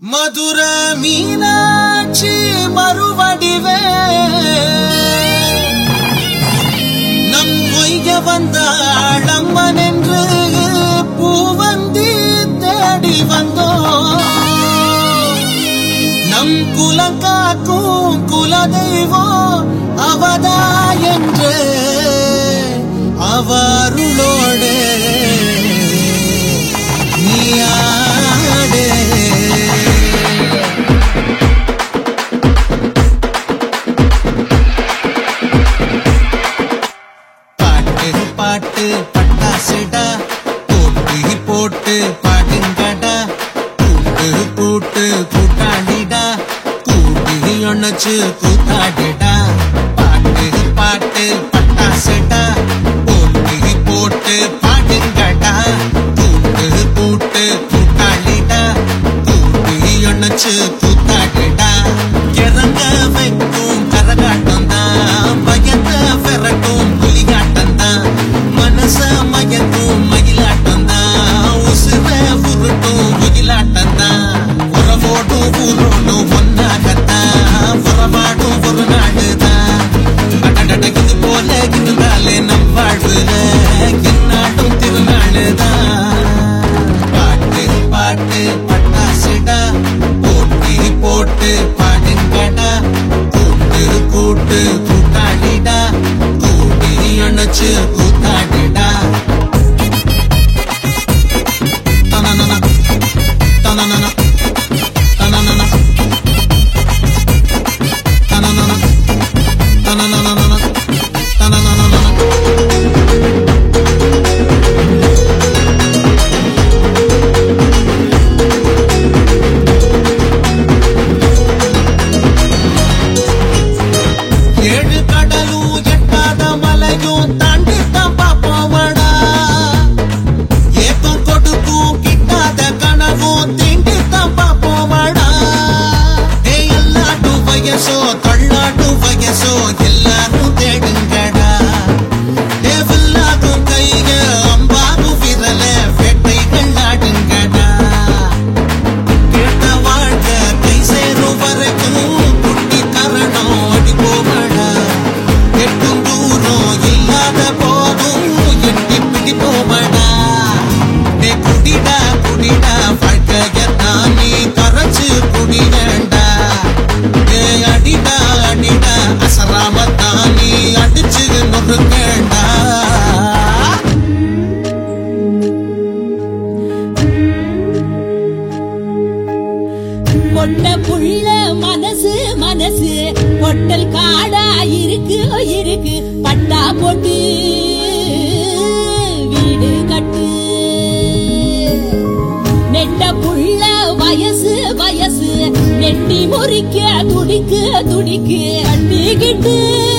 மதுர மீனாட்சி மறுவடிவே நம் பொய்ய வந்தாள் அம்மன் என்று பூவந்தி தேடி வந்தோம் நம் குலங்காக்கும் குலதெய்வம் அவதா என்று அவருளோடு நீயாடே பாட்டு பாட்டு பட்டாசுடா போட்டு போட்டு பாடுங்கடா கூட்டு கூட்டு கூட்டாடிடா கூட்டி அணைச்சு கூத்தாடிடா பாட்டு பாட்டு பட்டாசுடா போட்டு போட்டு பாடுங்கடா கூட்டு கூட்டு கூட்டாடிடா கூட்டி அணைச்சு கூத்தாடிடா இறங்க வைக்கும் கரகாட்டம் தான் பயத்தை பெறட்டும் புலிகாட்டம் தான் மனச மயக்கும் மயிலாட்டம் தான் உசுர உருட்டும் முகிலாட்டம் தான் உறவோடும் ஊரோடும் ஒன்னாகத்தான் உறவாடும் ஒரு நாடுதான் அடடட இது போல இருந்தாலே நம் வாழ்வுல எந்நாடும் திருநாளுதான் பாட்டு பாட்டு பட்டாசுடா போட்டி போட்டு பாடுங்கடா கூட்டு கூட்டு கூட்டாடிடா கூட்டி அணைச்சு கூத்தாடிடா தனனன, தனனன, தனனன, தனனன, தனனனனன, தனனனனன. ஏழு கடலும் எட்டாத மலையும் தாண்டி தான் பாப்போமடா ஏக்கம் கொடுக்கும் கிட்டாத கனவும் தீண்டி தான் பாப்போமடா ஏ எல்லாட்டும் வயசோ தள்ளாட்டும் வயசோ எல்லாரும் தேடுங்கடா தேவல்லாகும் கைய அம்பாகும் விரல வேட்டைகள் ஆடுங்கடா கேட்ட வாழ்க்க கை சேரும் வரைக்கும் குட்டி தரணும் அடி போமடா எட்டும் தூரம் இல்லாத போதும் எட்டி பிடி போமடா டே குடிடா குடிடா வாழ்க்கையத்தான் நீ கரைச்சு குடிடா ஏ அடிடா அடிடா அசராமத்தான் நீ அடிச்சு நொறுக்கேண்டா பொட்ட புள்ள மனசு மனசு பொட்டல் காடா இருக்கு இருக்கு பட்டா போட்டு வீடு கட்டு நெட்ட புள்ள வயசு வயசு நெட்டி முறிக்க துடிக்கு துடிக்கு அண்டிக்கிட்டு